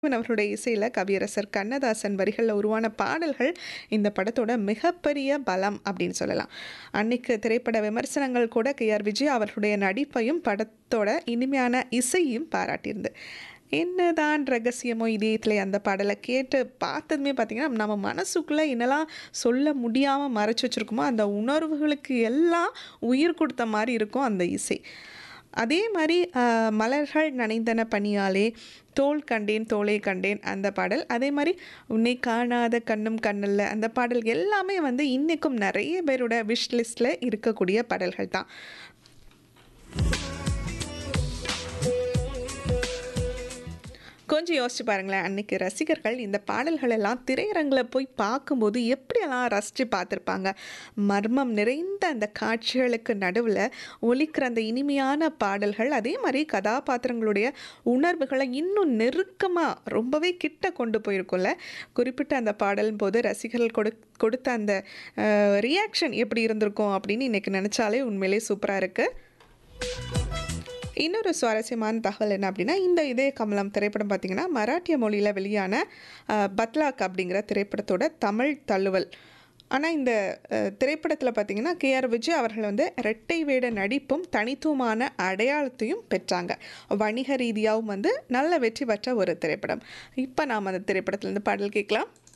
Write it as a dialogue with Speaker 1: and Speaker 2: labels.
Speaker 1: இவன் அவர்களுடைய இசையில கவியரசர் கண்ணதாசன் வரிகள்ல உருவான பாடல்கள் இந்த படத்தோட மிகப்பெரிய பலம் அப்படின்னு சொல்லலாம். அன்னைக்கு திரைப்பட விமர்சனங்கள் கூட கே.ஆர். விஜயா அவர்களுடைய நடிப்பையும், படத்தோட இனிமையான இசையும் பாராட்டியிருந்து. என்னதான் ரகசியமோ இதயத்திலே அந்த பாடல கேட்டு பார்த்ததுமே பார்த்தீங்கன்னா, நம்ம மனசுக்குள்ள என்னலாம் சொல்ல முடியாம மறைச்சு வச்சிருக்கோமோ, அந்த உணர்வுகளுக்கு எல்லாம் உயிர் கொடுத்த மாரி இருக்கும் அந்த இசை. அதே மாரி அ மலர்கள் நனைந்தன பனியாலே, தோள் கண்டேன் தோளே கண்டேன் அந்த பாடல். அதே மாரி உன்னை காணாத கண்ணும் கண்ணல்ல அந்த பாடல் எல்லாமே வந்து இன்னைக்கும் நெறைய பேரோட விஷ் லிஸ்ட்ல இருக்கக்கூடிய பாடல்கள் தான். கொஞ்சம் யோசிச்சு பாருங்களேன். அன்னைக்கு ரசிகர்கள் இந்த பாடல்கள் எல்லாம் திரையரங்குல போய் பார்க்கும்போது எப்படியெல்லாம் ரசிச்சு பார்த்துருப்பாங்க. மர்மம் நிறைந்த அந்த காட்சிகளுக்கு நடுவுல ஒலிக்கிற அந்த இனிமையான பாடல்கள், அதே மாரி கதாபாத்திரங்களுடைய உணர்வுகள இன்னும் நெருக்கமா ரொம்பவே கிட்ட கொண்டு போயிருக்கும்ல. குறிப்பிட்ட அந்த பாடலின் போது ரசிகர்கள் கொடு கொடுத்த அந்த அ ரியாக்ஷன் எப்படி இருந்திருக்கும் அப்படின்னு இன்னைக்கு நெனச்சாலே உண்மையிலேயே சூப்பரா இருக்கு. இன்னொரு சுவாரஸ்யமான தகவல் என்ன அப்படின்னா, இந்த இதய கமலம் திரைப்படம் பார்த்தீங்கன்னா, மராட்டிய மொழியில வெளியான அ பத்லாக் அப்படிங்கிற திரைப்படத்தோட தமிழ் தழுவல். ஆனா இந்த அ திரைப்படத்தில பார்த்தீங்கன்னா, கே.ஆர். விஜயா அவர்கள் வந்து இரட்டை வேட நடிப்பும், தனித்துவமான அடையாளத்தையும் பெற்றாங்க. வணிக ரீதியாவும் வந்து நல்ல வெற்றி பெற்ற ஒரு திரைப்படம். இப்ப நாம அந்த திரைப்படத்திலருந்து பாடல் கேட்கலாம்.